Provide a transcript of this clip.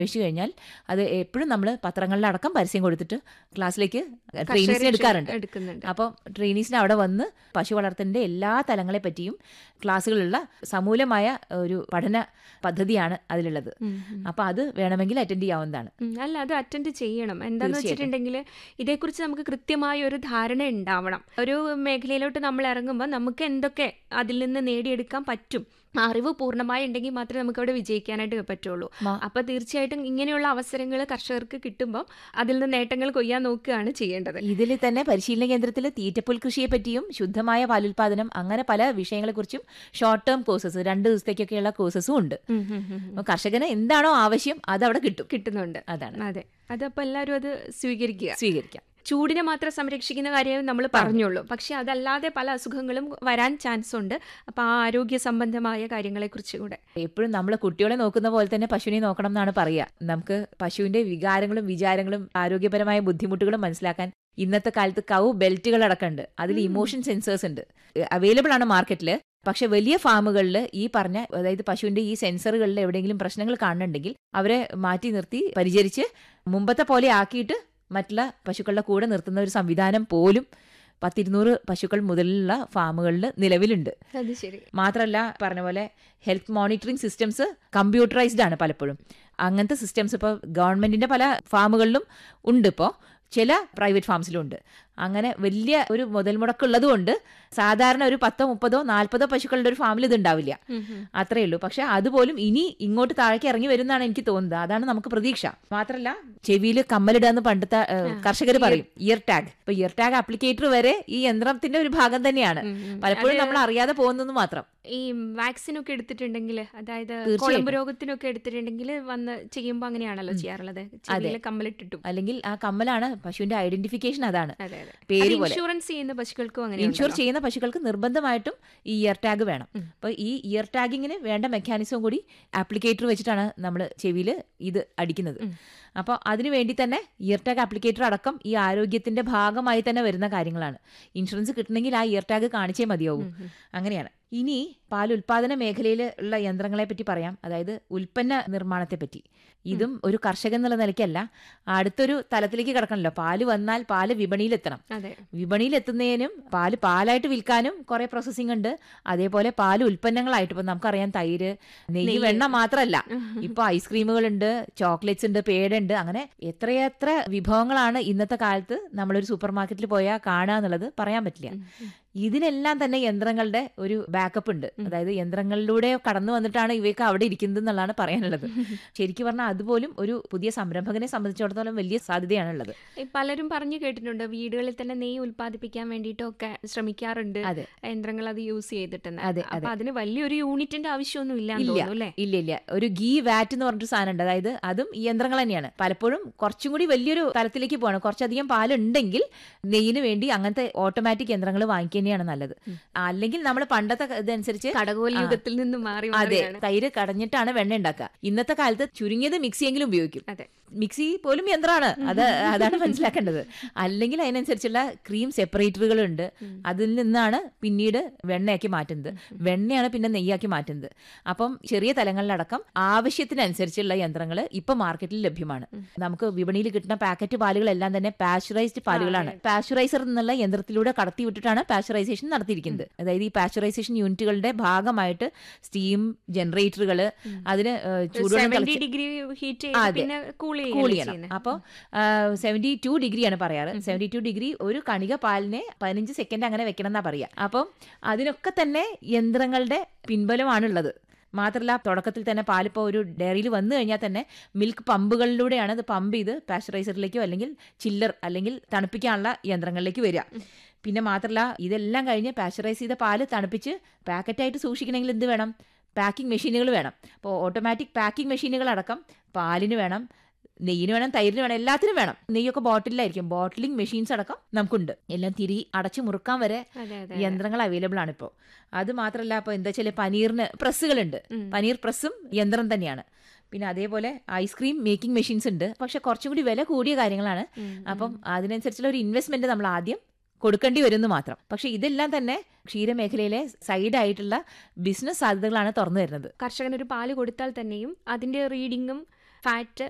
വെച്ച് കഴിഞ്ഞാൽ അത് എപ്പോഴും നമ്മൾ പത്രങ്ങളിലടക്കം പരസ്യം കൊടുത്തിട്ട് ക്ലാസ്സിലേക്ക് ട്രെയിനീസിനെ കർഷകരെ എടുക്കാറുണ്ട് എടുക്കുന്നുണ്ട് അപ്പോൾ ട്രെയിനീസിന് അവിടെ വന്ന് പശു വളർത്തലിൻ്റെ എല്ലാ തലങ്ങളെ പറ്റിയും ക്ലാസ്സുകളുള്ള സമൂലമായ ഒരു പഠന പദ്ധതിയാണ് അതിലുള്ളത് ഉം, ഉം. അപ്പോൾ അത് വേണമെങ്കിൽ അറ്റൻഡ് ചെയ്യാവുന്നതാണ് ഉം, അല്ല അത് അറ്റൻഡ് ചെയ്യണം എന്താന്ന് തീർച്ചയായിട്ടും. വെച്ചിട്ടുണ്ടെങ്കിൽ ഇതേക്കുറിച്ച് നമുക്ക് കൃത്യമായ ഒരു ധാരണ ഉണ്ടാവണം ഒരു മേഖലയിലോട്ട് നമ്മൾ ഇറങ്ങുമ്പോൾ നമുക്ക് എന്തൊക്കെ അതിൽ നിന്ന് നേടിയെടുക്കാൻ പറ്റും ആ അറിവ് പൂർണ്ണമായി ഉണ്ടെങ്കിൽ മാത്രമേ നമുക്ക് അവിടെ വിജയിക്കാനായിട്ട് പറ്റുള്ളൂ മാ- അപ്പൊ തീർച്ചയായിട്ടും ഇങ്ങനെയുള്ള അവസരങ്ങൾ കർഷകർക്ക് കിട്ടുമ്പോൾ അതിൽ നിന്ന് നേട്ടങ്ങൾ കൊയ്യാൻ നോക്കുകയാണ് ചെയ്യേണ്ടത് ഇതിൽ തന്നെ പരിശീലന കേന്ദ്രത്തിൽ തീറ്റപ്പുൽ കൃഷിയെ പറ്റിയും ശുദ്ധമായ പാലുൽപാദനം അങ്ങനെ പല വിഷയങ്ങളെക്കുറിച്ചും ഷോർട്ട് ടേം കോഴ്സസ് രണ്ട് ദിവസത്തേക്കൊക്കെയുള്ള കോഴ്സസും ഉണ്ട് ഉം, ഉം, ഉം, ഉം. അപ്പോൾ കർഷകന് എന്താണോ ആവശ്യം അത് അവിടെ കിട്ടും കിട്ടുന്നുണ്ട് അതാണ് അതെ അതപ്പോൾ എല്ലാവരും അത് സ്വീകരിക്കുക സ്വീകരിക്കാം ചൂടിനെ മാത്രം സംരക്ഷിക്കുന്ന കാര്യം നമ്മൾ പറഞ്ഞുള്ളൂ പക്ഷെ അതല്ലാതെ പല അസുഖങ്ങളും വരാൻ ചാൻസ് ഉണ്ട് അപ്പോൾ ആ ആരോഗ്യ സംബന്ധമായ കാര്യങ്ങളെക്കുറിച്ച് കൂടെ എപ്പോഴും നമ്മൾ കുട്ടികളെ നോക്കുന്ന പോലെ തന്നെ പശുവിനെ നോക്കണം എന്നാണ് പറയുക നമുക്ക് പശുവിന്റെ വികാരങ്ങളും വിചാരങ്ങളും ആരോഗ്യപരമായ ബുദ്ധിമുട്ടുകളും മനസ്സിലാക്കാൻ ഇന്നത്തെ കാലത്ത് കൗ ബെൽറ്റുകൾ അടക്കമുണ്ട് അതിൽ ഉം. ഇമോഷൻ സെൻസേഴ്സ് ഉണ്ട് അവൈലബിൾ ആണ് മാർക്കറ്റിൽ പക്ഷെ വലിയ ഫാമുകളിൽ ഈ പറഞ്ഞ അതായത് പശുവിന്റെ ഈ സെൻസറുകളിൽ എവിടെയെങ്കിലും പ്രശ്നങ്ങൾ കാണുന്നുണ്ടെങ്കിൽ അവരെ മാറ്റി നിർത്തി പരിചരിച്ച് മുമ്പത്തെ പോലെ ആക്കിയിട്ട് മറ്റുള്ള പശുക്കളുടെ കൂടെ നിർത്തുന്ന ഒരു സംവിധാനം പോലും പത്തിരുന്നൂറ് പശുക്കൾ മുതലുള്ള ഫാമുകളിൽ നിലവിലുണ്ട് അത് ശരി മാത്രമല്ല പറഞ്ഞ പോലെ ഹെൽത്ത് മോണിറ്ററിംഗ് സിസ്റ്റംസ് കമ്പ്യൂട്ടറൈസ്ഡ് ആണ് പലപ്പോഴും അങ്ങനത്തെ സിസ്റ്റംസ് ഇപ്പോൾ ഗവൺമെന്റിന്റെ പല ഫാമുകളിലും ഉണ്ട് ഇപ്പോൾ ചില പ്രൈവറ്റ് ഫാംസിലും ഉണ്ട് അങ്ങനെ വലിയ ഒരു മുതൽ മുടക്കുള്ളത് കൊണ്ട് സാധാരണ ഒരു പത്തോ മുപ്പതോ നാൽപ്പതോ പശുക്കളുടെ ഒരു ഫാമിൽ ഇത് ഉണ്ടാവില്ല ഉം, ഉം. അത്രയേ ഉള്ളൂ പക്ഷെ അതുപോലും ഇനി ഇങ്ങോട്ട് താഴേക്ക് ഇറങ്ങി വരുന്നതാണ് എനിക്ക് തോന്നുന്നത് അതാണ് നമുക്ക് പ്രതീക്ഷ മാത്രമല്ല ചെവിയിൽ കമ്മലിടുക എന്ന് പണ്ടത്തെ കർഷകർ പറയും ഇയർ ടാഗ് ഇപ്പൊ ഇയർ ടാഗ് അപ്ലിക്കേറ്റർ വരെ ഈ യന്ത്രത്തിന്റെ ഒരു ഭാഗം തന്നെയാണ് ഉം, ഉം. പലപ്പോഴും അത് നമ്മൾ അറിയാതെ പോകുന്നത് മാത്രം ഈ വാക്സിൻ ഒക്കെ എടുത്തിട്ടുണ്ടെങ്കിൽ അതായത് തീർച്ചയായും. കുളമ്പ് രോഗത്തിനൊക്കെ എടുത്തിട്ടുണ്ടെങ്കിൽ വന്ന് ചെയ്യുമ്പോൾ അങ്ങനെയാണല്ലോ ചെയ്യാറുള്ളത് ചെവിയിൽ കമ്മലിട്ടിട്ടും അല്ലെങ്കിൽ ആ കമ്മലാണ് പശുവിന്റെ ഐഡന്റിഫിക്കേഷൻ അതാണ് അതെ അതെ പേര് പോലെ ഇൻഷുറൻസ് ചെയ്യുന്ന പശുക്കൾക്കും അങ്ങനെ ഇൻഷുർ ചെയ്യുന്ന പശുക്കൾക്ക് നിർബന്ധമായിട്ടും ഈ ഇയർ ടാഗ് വേണം ഉം. അപ്പോൾ ഈ ഇയർ ടാഗിങ്ങിന് വേണ്ട മെക്കാനിസം കൂടി ആപ്ലിക്കേറ്റർ വെച്ചിട്ടാണ് നമ്മൾ ചെവിയിൽ ഇത് അടിക്കുന്നത് ഉം. അപ്പോൾ അതിനു വേണ്ടി തന്നെ ഇയർ ടാഗ് ആപ്ലിക്കേറ്റർ അടക്കം ഈ ആരോഗ്യത്തിന്റെ ഭാഗമായി തന്നെ വരുന്ന കാര്യങ്ങളാണ് ഇൻഷുറൻസ് കിട്ടണമെങ്കിൽ ആ ഇയർ ടാഗ് കാണിച്ചേ മതിയാവും ഉം, ഉം. അങ്ങനെയാണ് ഇനി പാൽ ഉൽപാദന മേഖലയിൽ ഉള്ള യന്ത്രങ്ങളെ പറ്റി പറയാം അതായത് ഉൽപ്പന്ന നിർമ്മാണത്തെ പറ്റി ഇതും ഒരു കർഷകൻ എന്നുള്ള നിലയ്ക്കല്ല അടുത്തൊരു തലത്തിലേക്ക് കിടക്കണല്ലോ പാല് വന്നാൽ പാല് വിപണിയിലെത്തണം അതെ വിപണിയിൽ എത്തുന്നതിനും പാല് പാലായിട്ട് വിൽക്കാനും കുറെ പ്രോസസ്സിംഗ് ഉണ്ട് അതേപോലെ പാല് ഉൽപ്പന്നങ്ങളായിട്ട് ഇപ്പൊ നമുക്കറിയാം തൈര് നെയ്യ് നെയ്യ്. വെണ്ണ മാത്രമല്ല ഇപ്പൊ ഐസ്ക്രീമുകൾ ഉണ്ട് ചോക്ലേറ്റ്സ് ഉണ്ട് പേട ഉണ്ട് അങ്ങനെ എത്രയെത്ര വിഭവങ്ങളാണ് ഇന്നത്തെ കാലത്ത് നമ്മളൊരു സൂപ്പർ മാർക്കറ്റിൽ പോയാൽ കാണുക എന്നുള്ളത് പറയാൻ പറ്റില്ല ഉം, ഉം. ഇതിനെല്ലാം തന്നെ യന്ത്രങ്ങളുടെ ഒരു ബാക്കപ്പ് ഉണ്ട് അതായത് യന്ത്രങ്ങളിലൂടെ കടന്നു വന്നിട്ടാണ് ഇവയൊക്കെ അവിടെ ഇരിക്കുന്നത് എന്നുള്ളതാണ് പറയാനുള്ളത് ശരിക്കും പറഞ്ഞാൽ അതുപോലും ഒരു പുതിയ സംരംഭകനെ സംബന്ധിച്ചിടത്തോളം വലിയ സാധ്യതയാണുള്ളത് ഈ പലരും പറഞ്ഞു കേട്ടിട്ടുണ്ട് വീടുകളിൽ തന്നെ നെയ്യ് ഉൽപ്പാദിപ്പിക്കാൻ വേണ്ടിയിട്ടൊക്കെ ശ്രമിക്കാറുണ്ട് അതെ യന്ത്രങ്ങൾ അത് യൂസ് ചെയ്തിട്ടെന്ന് അതെ, അപ്പൊ അതിന് വലിയൊരു യൂണിറ്റിന്റെ ആവശ്യമൊന്നും ഇല്ല ഇല്ല. തോന്നുന്നു അല്ലേ ഇല്ല ഇല്ല ഒരു ഗീ വാറ്റ് എന്ന് പറഞ്ഞൊരു സാധനം ഉണ്ട് അതായത് അതും ഈ യന്ത്രങ്ങൾ തന്നെയാണ് പലപ്പോഴും കുറച്ചും കൂടി വലിയൊരു തലത്തിലേക്ക് പോകണം കുറച്ചധികം പാലുണ്ടെങ്കിൽ നെയ്യിന് വേണ്ടി അങ്ങനത്തെ ഓട്ടോമാറ്റിക് യന്ത്രങ്ങൾ വാങ്ങിക്കുക തന്നെയാണ് നല്ലത് അല്ലെങ്കിൽ നമ്മൾ പണ്ടത്തെ ഇതനുസരിച്ച് കടകോൽ ആ. യുഗത്തിൽ നിന്ന് മാറി അതെ മാറിയാണ് തൈര് കടഞ്ഞിട്ടാണ് വെണ്ണ ഉണ്ടാക്കുക ഇന്നത്തെ കാലത്ത് ചുരുങ്ങിയത് മിക്സിയെങ്കിലും ഉപയോഗിക്കും അതെ മിക്സി പോലും യന്ത്രമാണ് അത് അതാണ് മനസ്സിലാക്കേണ്ടത് അല്ലെങ്കിൽ അതിനനുസരിച്ചുള്ള ക്രീം സെപ്പറേറ്ററുകൾ ഉണ്ട് ഉം. അതിൽ നിന്നാണ് പിന്നീട് വെണ്ണയാക്കി മാറ്റുന്നത് വെണ്ണയാണ് പിന്നെ നെയ്യാക്കി മാറ്റുന്നത് അപ്പം ചെറിയ തലങ്ങളിലടക്കം ആവശ്യത്തിനനുസരിച്ചുള്ള യന്ത്രങ്ങൾ ഇപ്പൊ മാർക്കറ്റിൽ ലഭ്യമാണ് നമുക്ക് വിപണിയിൽ കിട്ടുന്ന പാക്കറ്റ് പാലുകളെല്ലാം തന്നെ പാസ്ചറൈസ്ഡ് പാലുകളാണ് പാസ്ചറൈസർ എന്നുള്ള യന്ത്രത്തിലൂടെ കടത്തി വിട്ടിട്ടാണ് പാസ്ചറൈസേഷൻ നടത്തിയിരിക്കുന്നത് അതായത് ഈ പാസ്ചറൈസേഷൻ യൂണിറ്റുകളുടെ ഭാഗമായിട്ട് സ്റ്റീം ജനറേറ്ററുകൾ അതിന് ഏഹ്, ചൂടുവെള്ളം സെവന്റി തിളച്ച് ഡിഗ്രി ഹീറ്റ് അതെ. ചെയ്ത് പിന്നെ കൂൾ കൂൾ ചെയ്യണം അപ്പോൾ സെവൻറ്റി ടു ഡിഗ്രിയാണ് പറയാറ് സെവൻറ്റി ടു ഡിഗ്രി ഒരു കണിക പാലിനെ പതിനഞ്ച് സെക്കൻഡ് അങ്ങനെ വെക്കണം എന്നാ പറയാ അപ്പം അതിനൊക്കെ തന്നെ യന്ത്രങ്ങളുടെ പിൻബലമാണുള്ളത് മാത്രമല്ല തുടക്കത്തിൽ തന്നെ പാലിപ്പോൾ ഒരു ഡയറിയിൽ വന്നു കഴിഞ്ഞാൽ തന്നെ മിൽക്ക് പമ്പുകളിലൂടെയാണ് അത് പമ്പ് ചെയ്ത് പാസ്ചറൈസറിലേക്കോ അല്ലെങ്കിൽ ചില്ലർ അല്ലെങ്കിൽ തണുപ്പിക്കാനുള്ള യന്ത്രങ്ങളിലേക്ക് വരിക പിന്നെ മാത്രമല്ല ഇതെല്ലാം കഴിഞ്ഞ് പാസ്ചറൈസ് ചെയ്ത പാല് തണുപ്പിച്ച് പാക്കറ്റായിട്ട് സൂക്ഷിക്കണമെങ്കിൽ എന്ത് വേണം പാക്കിംഗ് മെഷീനുകൾ വേണം അപ്പോൾ ഓട്ടോമാറ്റിക് പാക്കിംഗ് മെഷീനുകൾ അടക്കം പാലിന് വേണം നെയ്യിന് വേണം തൈരിന് വേണം എല്ലാത്തിനും വേണം നെയ്യൊക്കെ ബോട്ടിലായിരിക്കും ബോട്ടിലിംഗ് മെഷീൻസ് അടക്കം നമുക്കുണ്ട് എല്ലാം തിരി അടച്ചു മുറുക്കാൻ വരെ അതെ അതെ യന്ത്രങ്ങൾ അവൈലബിൾ ആണ് ഇപ്പോൾ അത് മാത്രമല്ല ഇപ്പോൾ എന്താ വെച്ചാൽ പനീറിന് പ്രസ്സുകളുണ്ട് ഉം. പനീർ പ്രസ്സും യന്ത്രം തന്നെയാണ് പിന്നെ അതേപോലെ ഐസ്ക്രീം മേക്കിംഗ് മെഷീൻസ് ഉണ്ട് പക്ഷെ കുറച്ചും കൂടി വില കൂടിയ കാര്യങ്ങളാണ് ഉം, അപ്പം അതിനനുസരിച്ചുള്ള ഒരു ഇൻവെസ്റ്റ്മെന്റ് നമ്മൾ ആദ്യം കൊടുക്കേണ്ടി വരുന്നു മാത്രം പക്ഷെ ഇതെല്ലാം തന്നെ ക്ഷീരമേഖലയിലെ സൈഡായിട്ടുള്ള ബിസിനസ് സാധ്യതകളാണ് തുറന്നു വരുന്നത് കർഷകൻ ഒരു പാല് കൊടുത്താൽ തന്നെയും അതിന്റെ റീഡിങ്ങും ഫാറ്റ്